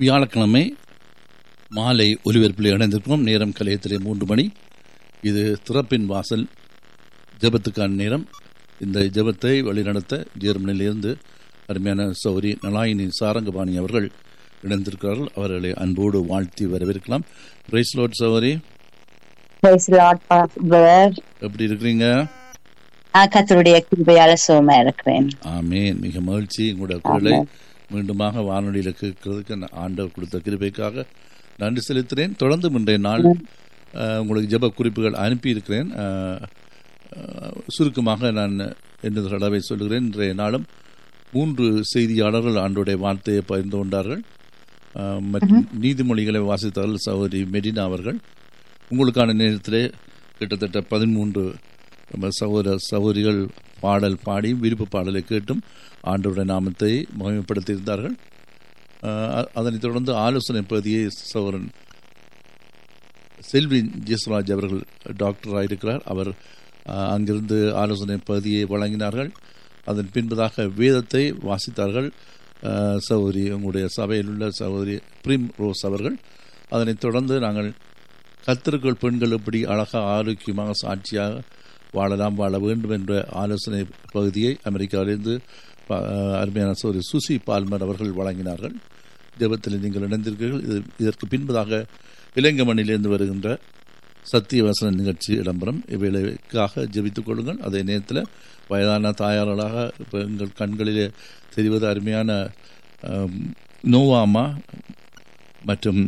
வியாழக்கிழமை மாலை ஒலிபரப்பில் இணைந்திருக்கிறோம் நேரம் கலையத்திலே மூன்று மணி இது திறப்பின் வாசல் ஜெபத்துக்கான நேரம் இந்த ஜெபத்தை வழிநடத்த ஜெர்மனியிலிருந்து அருமையான சௌரி நலாயினி சாரங்கபாணி அவர்கள் இணைந்திருக்கிறார்கள் அவர்களை அன்போடு வாழ்த்தி வரவேற்கலாம் praise lord sorry Praise the Lord, brother. எப்படி இருக்கிறீங்க நான் கத்தருடைய கிருபையால சுகமா இருக்கிறேன் ஆமேன் மிக மகிழ்ச்சி உங்களோட குரலை மீண்டுமாக வானொலியில் கேட்கறதுக்கு நான் ஆண்டவர் கொடுத்த கிருபைக்காக நன்றி செலுத்துகிறேன் தொடர்ந்து இன்றைய நாள் அஹ், உங்களுக்கு ஜெப குறிப்புகள் அனுப்பியிருக்கிறேன் அஹ், அஹ், சுருக்கமாக நான் என்ன தடவை சொல்லுகிறேன் இன்றைய நாளும் மூன்று செய்தியாளர்கள் ஆண்டோடைய வார்த்தையை பகிர்ந்து கொண்டார்கள் அஹ், மற்றும் நீதிமொழிகளை வாசித்தார்கள் சகோதரி மெடினா அவர்கள் உங்களுக்கான நேரத்திலே கிட்டத்தட்ட பதிமூன்று நம்ம சகோதர சகோதரிகள் பாடல் பாடி விருப்ப பாடலை கேட்டும் ஆண்டவருடைய நாமத்தை மகிமைப்படுத்தியிருந்தார்கள் அஹ் அ- அதனைத் தொடர்ந்து ஆலோசனை பகுதியை சகோதரன் செல்வி ஜெஸ்ராஜ் அவர்கள் டாக்டராக இருக்கிறார் அவர் அஹ், அங்கிருந்து ஆலோசனை பகுதியை வழங்கினார்கள் அதன் பின்பதாக வேதத்தை வாசித்தார்கள் அஹ், சகோதரி உங்களுடைய சபையில் உள்ள சகோதரி பிரிம் ரோஸ் அவர்கள் அதனைத் தொடர்ந்து நாங்கள் கத்திற்குள் பெண்கள் எப்படி அழகாக ஆரோக்கியமாக சாட்சியாக வாழலாம் வாழ வேண்டும் என்ற ஆலோசனை பகுதியை அமெரிக்காவிலிருந்து ப- அஹ், அருமையான சோரி சுசி பால்மர் அவர்கள் வழங்கினார்கள் ஜெபத்தில் நீங்கள் இணைந்திருக்கிறீர்கள் இது இதற்கு பின்பதாக இளைஞமணிலிருந்து வருகின்ற சத்திய வசன நிகழ்ச்சி இடம்பெறும் இவைகளுக்காக ஜெபித்துக் கொள்ளுங்கள் அதே நேரத்தில் வயதான தாயார்களாக இப்போ எங்கள் கண்களிலே தெரிவது அருமையான அம், நோவாமா மற்றும்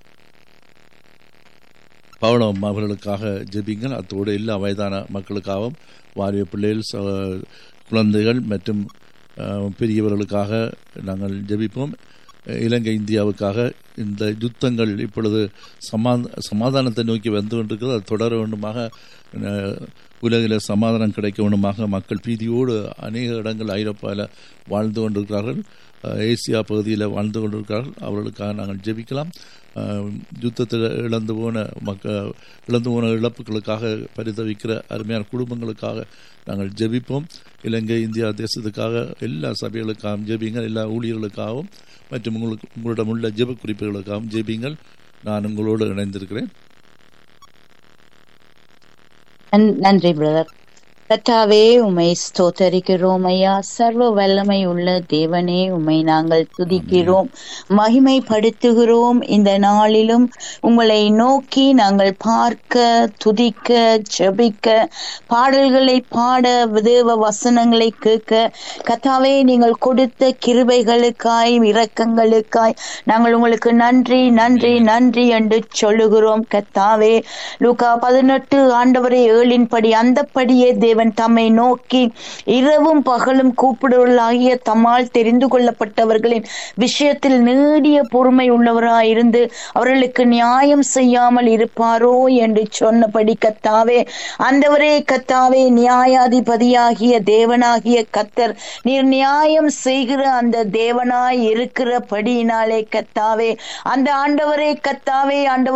பவளம் அவர்களுக்காக ஜெபிங்கள் அத்தோடு எல்லா வயதான மக்களுக்காகவும் வாரிய பிள்ளைகள் ச- குழந்தைகள் மற்றும் அஹ், பெரியவர்களுக்காக நாங்கள் ஜெபிப்போம் இலங்கை இந்தியாவுக்காக இந்த யுத்தங்கள் இப்பொழுது சமா சமாதானத்தை நோக்கி வந்து கொண்டிருக்கிறது அது தொடர வேண்டுமாக அஹ், உலகில் சமாதானம் கிடைக்க வேண்டுமாக மக்கள் பீதியோடு அநேக இடங்கள் ஐரோப்பாவில் வாழ்ந்து கொண்டிருக்கிறார்கள் அஹ், ஏசியா பகுதியில் வாழ்ந்து கொண்டிருக்கிறார்கள் அவர்களுக்காக நாங்கள் ஜெபிக்கலாம் அஹ், யுத்தத்தில் இழந்து போன மக்க இழந்து போன இழப்புகளுக்காக பரிதவிக்கிற அருமையான குடும்பங்களுக்காக நாங்கள் ஜெபிப்போம் இலங்கை இந்தியா தேசத்துக்காக எல்லா சபைகளுக்காகவும் ஜெபிங்கள் எல்லா ஊழியர்களுக்காகவும் மற்றும் உங்களுக்கு உங்களிடம் உள்ள ஜெப குறிப்புகளுக்காகவும் ஜெபிங்கள் நான் உங்களோடு இணைந்திருக்கிறேன் நன்- நன்றி பிரதர் கத்தாவே உமை ஸ்தோத்தரிக்கிறோம் ஐயா சர்வ வல்லமை உள்ள தேவனே உமை நாங்கள் துதிக்கிறோம் மகிமைப்படுத்துகிறோம் இந்த நாளிலும் உங்களை நோக்கி நாங்கள் பார்க்க துதிக்க ஜெபிக்க பாடல்களை பாட தேவ வசனங்களை கேட்க கத்தாவே நீங்கள் கொடுத்த கிருபைகளுக்காய் இரக்கங்களுக்காய் நாங்கள் உங்களுக்கு நன்றி நன்றி நன்றி என்று சொல்லுகிறோம் கத்தாவே லூகா பதினெட்டு ஆண்டவரை ஏழின்படி அந்தப்படியே தேவன் தம்மை நோக்கி இரவும் பகலும் கூப்பிடுவர்களாகிய தம்மால் தெரிந்து கொள்ளப்பட்டவர்களின் விஷயத்தில் நீடிய பொறுமை உள்ளவராயிருந்து அவர்களுக்கு நியாயம் செய்யாமல் இருப்பாரோ என்று சொன்னபடி கத்தாவே அந்தவரே கத்தாவே நியாயாதிபதியாகிய தேவனாகிய கத்தர் நீர் நியாயம் செய்கிற அந்த தேவனாய் இருக்கிறபடியினாலே கத்தாவே அந்த ஆண்டவரே கத்தாவே ஆண்டவர்